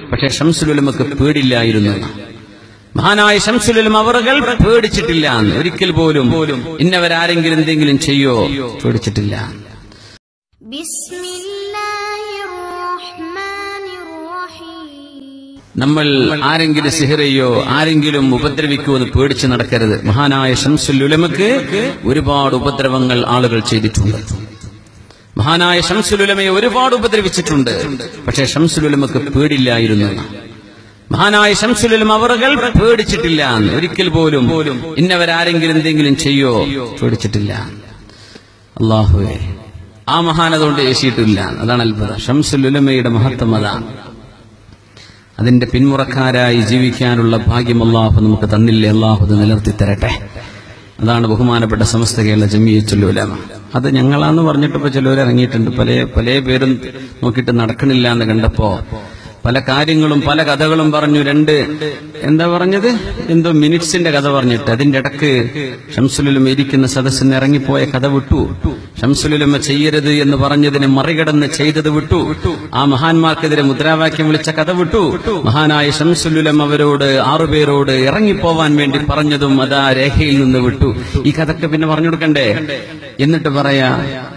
പക്ഷെ ഷംസുലുലമക്ക് പേടില്ലായിരുന്നു മഹാനായ ഷംസുലുലം അവറുകൾ പേടിച്ചിട്ടില്ല എന്ന്. ഒരിക്കൽ പോലും ഇന്നവരാരെങ്കിലും എന്തെങ്കിലും ചെയ്യോ പേടിച്ചിട്ടില്ല بسم الله الرحمن الرحيم നമ്മൾ ആരെങ്കിലും സിഹറയോ ആരെങ്കിലും ഉപദ്രവിക്കുമെന്ന് പേടിച്ച് നടക്കരുത് മഹാനായ ഷംസുലുലമക്ക് ഒരുപാട് ഉപദ്രവങ്ങൾ ആളുകൾ ചെയ്തിട്ടുണ്ട് മഹാനായ ഷംസുലുലമയെ ഒരുപാട് ഉപദ്രവിച്ചിട്ടുണ്ട് പക്ഷേ ഷംസുലുലമക്ക് പേടില്ലായിരുന്നു മഹാനായ ഷംസുലുലം അവറുകൾ പേടിച്ചിട്ടില്ല എന്ന്. ഒരിക്കൽ പോലും ഇന്നവരാരെങ്കിലും എന്തെങ്കിലും ചെയ്യോ പേടിച്ചിട്ടില്ല അള്ളാഹുവേ ആ മഹാനത കൊണ്ട് ഏശിയിട്ടില്ല അതാണ് അത്ഭുതം ഷംസുലുലമയുടെ മഹത്വം അതാണ് അതിന്റെ പിന്മുറക്കാരായി ജീവിക്കാനുള്ള ഭാഗ്യം അള്ളാഹു നമുക്ക് തന്നില്ലേ അള്ളാഹു അത് നിലർത്തി തരട്ടെ അതാണ് ബഹുമാനപ്പെട്ട സമസ്ത കേരള ജമിയച്ചുല്ലുലമ അത് ഞങ്ങളാന്ന് പറഞ്ഞിട്ട് ഇപ്പൊ ചിലവർ ഇറങ്ങിയിട്ടുണ്ട് പല പല പേരും നോക്കിയിട്ട് നടക്കണില്ല എന്ന് കണ്ടപ്പോ പല കാര്യങ്ങളും പല കഥകളും പറഞ്ഞു രണ്ട് എന്താ പറഞ്ഞത് എന്തോ മിനിറ്റ്സിന്റെ കഥ പറഞ്ഞിട്ട് അതിന്റെ ഇടക്ക് ഷംസുലുലമ ഇരിക്കുന്ന സദസ്സിന് ഇറങ്ങിപ്പോയ കഥ വിട്ടു ഷംസുലുലമ ചെയ്യരുത് എന്ന് പറഞ്ഞതിനെ മറികടന്ന് ചെയ്തത് വിട്ടു ആ മഹാന്മാർക്കെതിരെ മുദ്രാവാക്യം വിളിച്ച കഥ വിട്ടു മഹാനായ ഷംസുലുലം അവരോട് ആറുപേരോട് ഇറങ്ങിപ്പോവാൻ വേണ്ടി പറഞ്ഞതും അതാ രേഖയിൽ നിന്ന് വിട്ടു ഈ കഥക്ക് പിന്നെ പറഞ്ഞു കൊടുക്കണ്ടേ എന്നിട്ട് പറയാ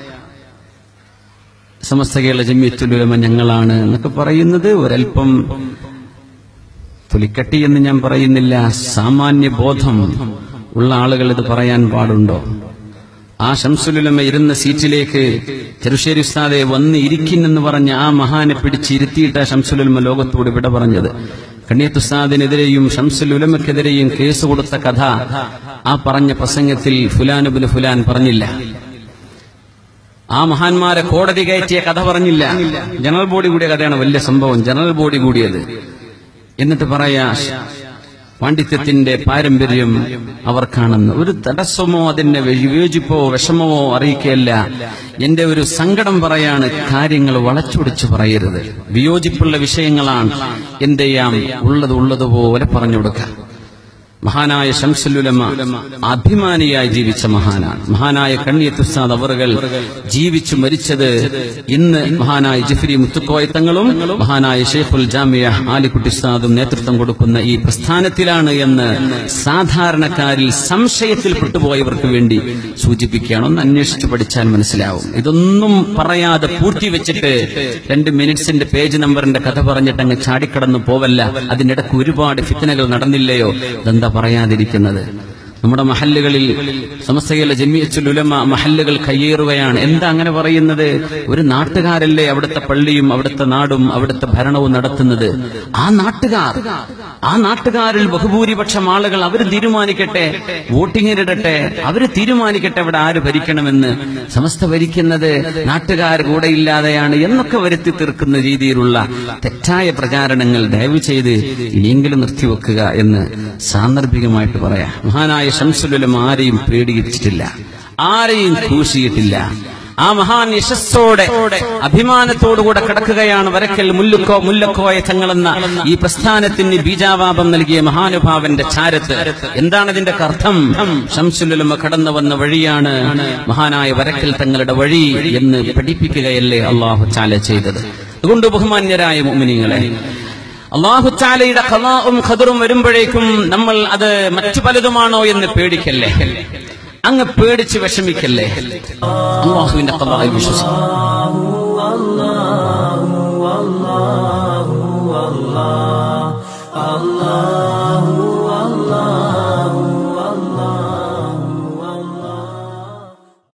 സമസ്ത കേരള ജമ്യത്തുലുലമ ഞങ്ങളാണ് എന്നൊക്കെ പറയുന്നത് ഒരൽപ്പം തൊലിക്കട്ടി എന്ന് ഞാൻ പറയുന്നില്ല സാമാന്യ ബോധം ഉള്ള ആളുകൾ ഇത് പറയാൻ പാടുണ്ടോ ആ ഷംസുലുലമ ഇരുന്ന സീറ്റിലേക്ക് ചെറുശ്ശേരി ഉസ്താദെ വന്ന് ഇരിക്കുന്നെന്ന് പറഞ്ഞ ആ മഹാനെ പിടിച്ചിരുത്തിയിട്ട ഷംസുലുലമ ലോകത്തോട് വിട പറഞ്ഞത് കണ്ണിയത്തുസ്താദിനെതിരെയും ഷംസുലുലമക്കെതിരെയും കേസ് കൊടുത്ത കഥ ആ പറഞ്ഞ പ്രസംഗത്തിൽ ഫുലാനുബിന് ഫുലാൻ പറഞ്ഞില്ല ആ മഹാന്മാരെ കോടതി കയറ്റിയ കഥ പറഞ്ഞില്ല ജനറൽ ബോഡി കൂടിയ കഥയാണ് വലിയ സംഭവം ജനറൽ ബോഡി കൂടിയത് എന്നിട്ട് പറയാ പാണ്ഡിത്യത്തിന്റെ പാരമ്പര്യം അവർക്കാണെന്ന് ഒരു തടസ്സമോ അതിന്റെ വിയോജിപ്പോ വിഷമമോ അറിയിക്കുകയല്ല എന്റെ ഒരു സങ്കടം പറയാണ് കാര്യങ്ങൾ വളച്ചൊടിച്ച് പറയരുത് വിയോജിപ്പുള്ള വിഷയങ്ങളാണ് എന്ത് ചെയ്യാം ഉള്ളത് ഉള്ളതുപോലെ പറഞ്ഞു കൊടുക്കാം മഹാനായ ഷംസുലുലമ അഭിമാനിയായി ജീവിച്ച മഹാനാണ് മഹാനായ കണ്ണിയത്തുസാദ് അവറുകൾ ജീവിച്ചു മരിച്ചത് ഇന്ന് മഹാനായ ജിഫ്രി മുത്തുക്കോയ തങ്ങളും മഹാനായ ഷെയ്ഖുൽ ജാമിയ ആലിക്കുട്ടി ഉസ്താദും നേതൃത്വം കൊടുക്കുന്ന ഈ പ്രസ്ഥാനത്തിലാണ് എന്ന് സാധാരണക്കാരിൽ സംശയത്തിൽ പെട്ടുപോയവർക്ക് വേണ്ടി സൂചിപ്പിക്കുകയാണ് ഒന്ന് അന്വേഷിച്ച് പഠിച്ചാൽ മനസ്സിലാവും ഇതൊന്നും പറയാതെ പൂർത്തി വെച്ചിട്ട് രണ്ട് മിനിറ്റ്സിന്റെ പേജ് നമ്പറിന്റെ കഥ പറഞ്ഞിട്ട് അങ്ങ് ചാടിക്കടന്നു പോവല്ല അതിന്റെ ഇടയ്ക്ക് ഒരുപാട് ഫിത്തനകൾ നടന്നില്ലയോ ഇതെന്താ പറയാതിരിക്കുന്നത് നമ്മുടെ മഹല്ലുകളിൽ സമസ്തയിലെ ജമിയച്ചുൽ ഉലമ മഹല്ലുകൾ കയ്യേറുകയാണ് എന്താ അങ്ങനെ പറയുന്നത് ഒരു നാട്ടുകാരല്ലേ അവിടുത്തെ പള്ളിയും അവിടുത്തെ നാടും അവിടുത്തെ ഭരണവും നടത്തുന്നത് ആ നാട്ടുകാർ ആ നാട്ടുകാരിൽ ബഹുഭൂരിപക്ഷം ആളുകൾ അവർ തീരുമാനിക്കട്ടെ വോട്ടിങ്ങിനിടട്ടെ അവര് തീരുമാനിക്കട്ടെ അവിടെ ആര് ഭരിക്കണമെന്ന് സമസ്ത ഭരിക്കുന്നത് നാട്ടുകാർ കൂടെ ഇല്ലാതെയാണ് എന്നൊക്കെ വരുത്തി തീർക്കുന്ന രീതിയിലുള്ള തെറ്റായ പ്രചാരണങ്ങൾ ദയവ് ചെയ്ത് ഇനിയെങ്കിലും നിർത്തിവെക്കുക എന്ന് സാന്ദർഭികമായിട്ട് പറയാം മഹാനായ ഷംസുലും ആരെയും പേടിച്ചിട്ടില്ല ആരെയും കൂശിയിട്ടില്ല ആ മഹാൻ യശസ്സോടെ അഭിമാനത്തോടുകൂടെ കിടക്കുകയാണ് വരക്കൽ മുല്ലുക്കോ മുല്ലക്കോയ തങ്ങളെന്ന ഈ പ്രസ്ഥാനത്തിന് ബീജാവാപം നൽകിയ മഹാനുഭാവന്റെ ചാരത്ത് എന്താണ് ഇതിന്റെ അർത്ഥം ഷംസുലുലമ കടന്നു വന്ന വഴിയാണ് മഹാനായ വരക്കൽ തങ്ങളുടെ വഴി എന്ന് പഠിപ്പിക്കുകയല്ലേ അള്ളാഹു ചാല ചെയ്തത് അതുകൊണ്ട് ബഹുമാന്യരായ മുമിനിങ്ങളെ അള്ളാഹുച്ചാലയുടെ കലാവും ഖദറും വരുമ്പോഴേക്കും നമ്മൾ അത് മറ്റു പലതുമാണോ എന്ന് പേടിക്കല്ലേ അങ്ങ് പേടിച്ച് വിഷമിക്കല്ലേ അള്ളാഹുവിന്റെ കലാവിൽ വിശ്വസിക്കും Allah